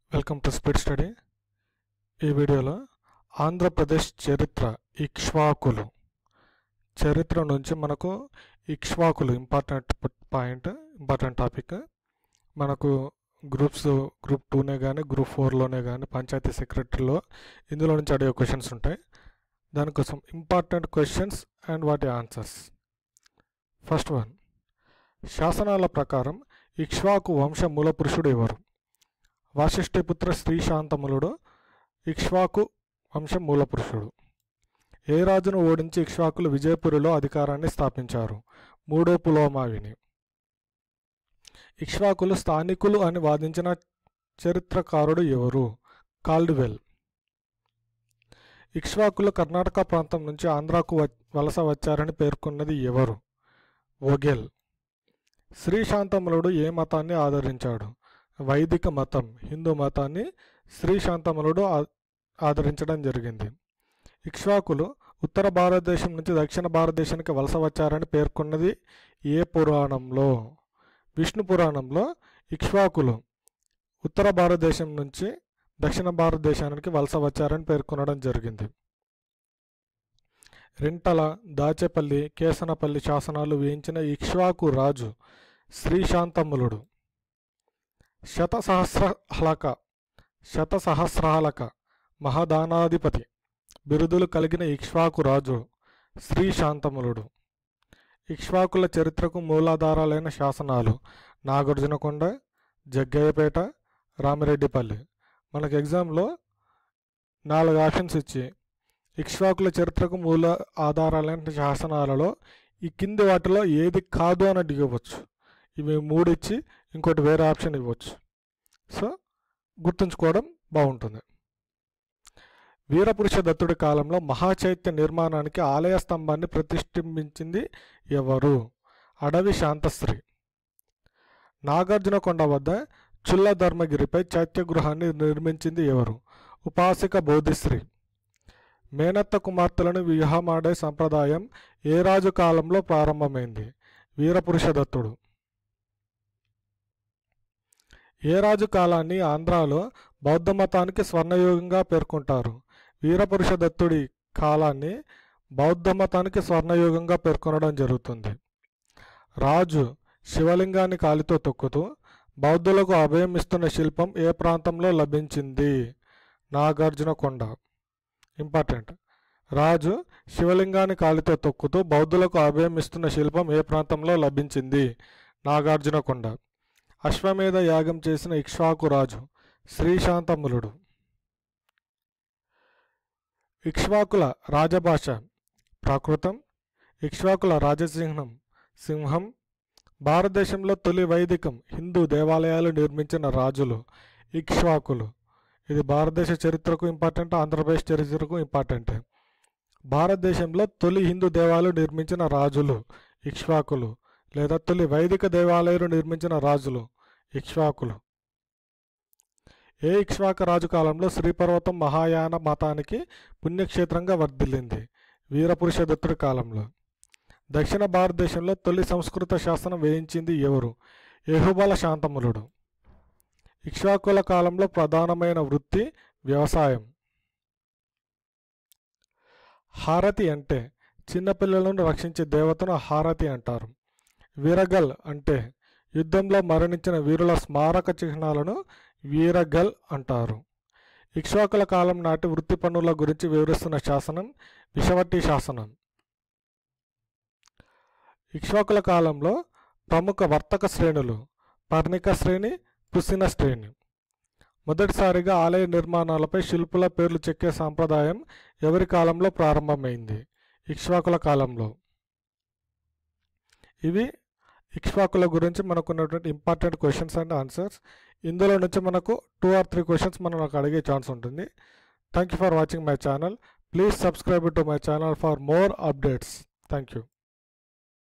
welcome to speed study ఈ వీడియోలో ఆంధ్రప్రదేశ్ చరిత్ర ఇక్ష్వాకులు చరిత్ర నుంచి మనకు ఇక్ష్వాకులు ఇంపార్టెంట్ పాయింట్ ఇంపార్టెంట్ టాపిక్ మనకు గ్రూప్స్ గ్రూప్ టూనే కానీ గ్రూప్ ఫోర్లోనే కానీ పంచాయతీ సెక్రటరీలో ఇందులో నుంచి అడిగే క్వశ్చన్స్ ఉంటాయి దానికోసం ఇంపార్టెంట్ క్వశ్చన్స్ అండ్ వాటి ఆన్సర్స్ ఫస్ట్ వన్ శాసనాల ప్రకారం ఇక్ష్వాకు వంశ మూల పురుషుడు ఎవరు వాసిష్ఠిపుత్ర శ్రీశాంతములుడు ఇక్ష్వాకు వంశ మూలపురుషుడు ఏ రాజును ఓడించి ఇక్ష్వాకులు విజయపురిలో అధికారాన్ని స్థాపించారు మూడో పులోమావిని ఇక్ష్వాకులు స్థానికులు అని వాదించిన చరిత్రకారుడు ఎవరు కాల్డ్వెల్ ఇక్ష్వాకులు కర్ణాటక ప్రాంతం నుంచి ఆంధ్రాకు వ- వలస వచ్చారని పేర్కొన్నది ఎవరు ఓగెల్ శ్రీశాంతములుడు ఏ మతాన్ని ఆదరించాడు వైదిక మతం హిందూ మతాన్ని శ్రీశాంతములుడు ఆ- ఆదరించడం జరిగింది ఇక్ష్వాకులు ఉత్తర భారతదేశం నుంచి దక్షిణ భారతదేశానికి వలస వచ్చారని పేర్కొన్నది ఏ పురాణంలో విష్ణు పురాణంలో ఇక్ష్వాకులు ఉత్తర భారతదేశం నుంచి దక్షిణ భారతదేశానికి వలస వచ్చారని పేర్కొనడం జరిగింది రెంటల దాచేపల్లి కేసనపల్లి శాసనాలు వేయించిన ఇక్ష్వాకు రాజు శ్రీశాంతములుడు శత సహస్రహలక శత సహస్రహలక మహాదానాధిపతి బిరుదులు కలిగిన ఇక్ష్వాకు రాజు శ్రీశాంతములుడు ఇక్ష్వాకుల చరిత్రకు మూలాధారాలైన శాసనాలు నాగార్జునకొండ జగ్గయ్యపేట రామిరెడ్డిపల్లి మనకు ఎగ్జామ్లో నాలుగు ఆప్షన్స్ ఇచ్చి ఇక్ష్వాకుల చరిత్రకు మూల ఆధారాలైన శాసనాలలో ఈ కింది వాటిలో ఏది కాదు అని అడిగవచ్చు ఇవి మూడు ఇచ్చి ఇంకోటి వేరే ఆప్షన్ ఇవ్వచ్చు సో గుర్తుంచుకోవడం బాగుంటుంది వీరపురుష దత్తుడి కాలంలో మహాచైత్య నిర్మాణానికి ఆలయ స్తంభాన్ని ప్రతిష్ఠించింది ఎవరు అడవి శాంతశ్రీ నాగార్జునకొండ వద్ద చుల్ల ధర్మగిరిపై చైత్యగృహాన్ని నిర్మించింది ఎవరు ఉపాసిక బోధిశ్రీ మేనత్త కుమార్తెలను వివాహమాడే సంప్రదాయం ఏ రాజు కాలంలో ప్రారంభమైంది వీరపురుష దత్తుడు ఏ రాజు కాలాన్ని ఆంధ్రాలో బౌద్ధ మతానికి స్వర్ణయుగంగా పేర్కొంటారు వీరపురుష దత్తుడి కాలాన్ని బౌద్ధ మతానికి స్వర్ణయుగంగా పేర్కొనడం జరుగుతుంది రాజు శివలింగాన్ని కాలితో తొక్కుతూ బౌద్ధులకు అభయం ఇస్తున్న శిల్పం ఏ ప్రాంతంలో లభించింది నాగార్జునకొండ ఇంపార్టెంట్ రాజు శివలింగాన్ని కాలితో తొక్కుతూ బౌద్ధులకు అభయం ఇస్తున్న శిల్పం ఏ ప్రాంతంలో లభించింది నాగార్జునకొండ అశ్వమేధ యాగం చేసిన ఇక్ష్వాకు రాజు శ్రీశాంతములుడు ఇక్ష్వాకుల రాజభాష ప్రాకృతం ఇక్ష్వాకుల రాజసింహం సింహం భారతదేశంలో తొలి వైదికం హిందూ దేవాలయాలు నిర్మించిన రాజులు ఇక్ష్వాకులు ఇది భారతదేశ చరిత్రకు ఇంపార్టెంట్ ఆంధ్రప్రదేశ్ చరిత్రకు ఇంపార్టెంట్ భారతదేశంలో తొలి హిందూ దేవాలయాలు నిర్మించిన రాజులు ఇక్ష్వాకులు లేదా తొలి వైదిక దేవాలయాలు నిర్మించిన రాజులు ఇక్ష్వాకులు ఏ ఇక్ష్వాక రాజు కాలంలో శ్రీపర్వతం మహాయాన మతానికి పుణ్యక్షేత్రంగా వర్ధిల్లింది వీరపురుష దత్తుడి కాలంలో దక్షిణ భారతదేశంలో తొలి సంస్కృత శాసనం వేయించింది ఎవరు యహుబల శాంతములుడు ఇక్ష్వాకుల కాలంలో ప్రధానమైన వృత్తి వ్యవసాయం హారతి అంటే చిన్నపిల్లలను రక్షించే దేవతను హారతి అంటారు వీరగల్ అంటే యుద్ధంలో మరణించిన వీరుల స్మారక చిహ్నాలను వీరగల్ అంటారు ఇక్ష్వాకుల కాలం నాటి వృత్తి పనుల గురించి వివరిస్తున్న శాసనం విషవట్టి శాసనం ఇక్ష్వాకుల కాలంలో ప్రముఖ వర్తక శ్రేణులు పర్ణిక శ్రేణి పుసిన శ్రేణి మొదటిసారిగా ఆలయ నిర్మాణాలపై శిల్పుల పేర్లు చెక్కే సాంప్రదాయం ఎవరి కాలంలో ప్రారంభమైంది ఇక్ష్వాకుల కాలంలో ఇవి ఇక్ష్వాకుల గురించి మనకు ఉన్నటువంటి ఇంపార్టెంట్ క్వశ్చన్స్ అండ్ ఆన్సర్స్ ఇందులో నుంచి మనకు టూ ఆర్ త్రీ క్వశ్చన్స్ మనం నాకు అడిగే ఛాన్స్ ఉంటుంది thank you for watching my channel please subscribe to my channel for more updates thank you